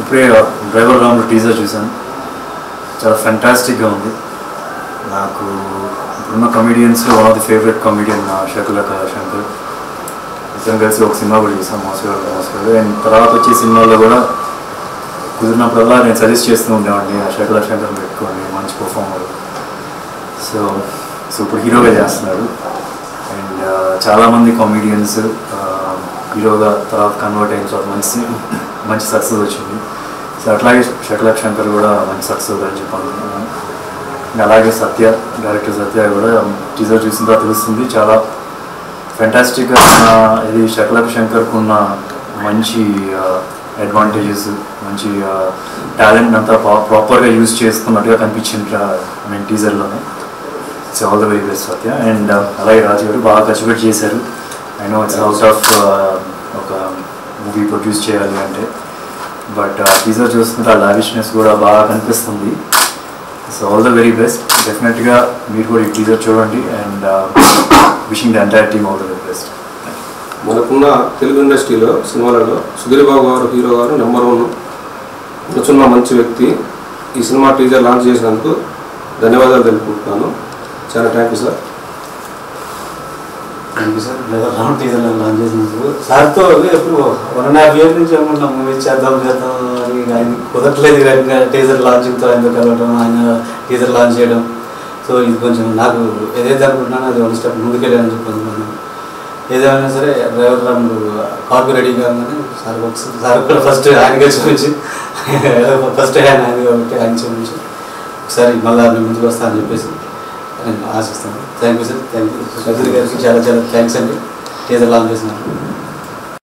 ఇప్పుడే డ్రైవర్ రాముడు టీజర్ చూశాను చాలా ఫెంటాస్టిక్గా ఉంది నాకు ఇప్పుడున్న కమెడియన్స్లో one of the favourite comedian శకుల శంకర్ ఇద్దరం కలిసి ఒక సినిమా కూడా చూసాం మోసగాడు మోసగాడు అండ్ తర్వాత వచ్చే సినిమాల్లో కూడా కుదిరినప్పుడల్లా నేను సజెస్ట్ చేస్తూ ఉండేవాడిని ఆ శకుల శంకర్ పెట్టుకోండి మంచి పర్ఫార్మర్ సో సో ఇప్పుడు హీరోగా చేస్తున్నాడు అండ్ చాలామంది కామెడియన్స్ హీరోగా తర్వాత కన్వర్ట్ అయిన తర్వాత మంచి మంచి సక్సెస్ వచ్చింది సో అట్లాగే శకల శంకర్ కూడా మంచి సక్సెస్ అవుతారని చెప్పి అనుకుంటున్నాను అండ్ అలాగే సత్య డైరెక్టర్ సత్య కూడా టీజర్ చూసిన తర్వాత తెలుస్తుంది చాలా ఫెంటాస్టిక్గా ఉన్న ఇది శకలక్ శంకర్కు ఉన్న మంచి అడ్వాంటేజెస్ మంచి టాలెంట్ అంతా ప్రాపర్గా యూజ్ చేసుకున్నట్టుగా కనిపించింది ఐ మీన్ టీజర్లోనే it's all the very best Satya and అలాగే రాజు గారు బాగా కష్టపడి చేశారు I know it's out of ఒక మూవీ ప్రొడ్యూస్ చేయాలి అంటే బట్ టీజర్ చూస్తుంటే ఆ లావిష్నెస్ కూడా బాగా కనిపిస్తుంది so all the very best డెఫినెట్గా మీరు కూడా ఈ టీజర్ చూడండి and wishing the entire team all the very best మనకున్న తెలుగు ఇండస్ట్రీలో సినిమాలలో సుధీర్ బాబు గారు హీరో గారు నెంబర్ వన్ కూర్చున్న మంచి వ్యక్తి ఈ సినిమా టీజర్ లాంచ్ చేసినందుకు ధన్యవాదాలు తెలుపుకుంటున్నాను చాలా thank you sir thank you sir లేదా రామ్ టీజర్ లాంచ్ చేసినందుకు సార్తో ఎప్పుడు వన్ అండ్ హాఫ్ ఇయర్ నుంచి అనుకుంటున్నాం మూవీ చేద్దాం చేద్దాం అని ఆయన కుదరట్లేదు కానీ టీజర్ లాంచింగ్తో ఆయనతో కలవడం ఆయన టీజర్ లాంచ్ చేయడం సో ఇది కొంచెం నాకు ఏదైతే అనుకుంటున్నానో అది వన్ స్టెప్ ముందుకెళ్ళానని చెప్పి అనుకుంటున్నాను ఏదేమైనా సరే డ్రైవర్ రాముడు కార్పు రెడీ కాగానే సార్ ఒకసారి సార్ కూడా ఫస్ట్ ఆయనకే చూపించి ఫస్ట్ ఆయన ఆయన కాబట్టి ఆయన చూపించి ఒకసారి మళ్ళీ మీ ముందుకు వస్తా అని చెప్పేసి నేను ఆశిస్తాను thank you sir thank you సజ్జరి గారికి చాలా చాలా థ్యాంక్స్ అండి టీజర్ లాంచ్ చేసినారు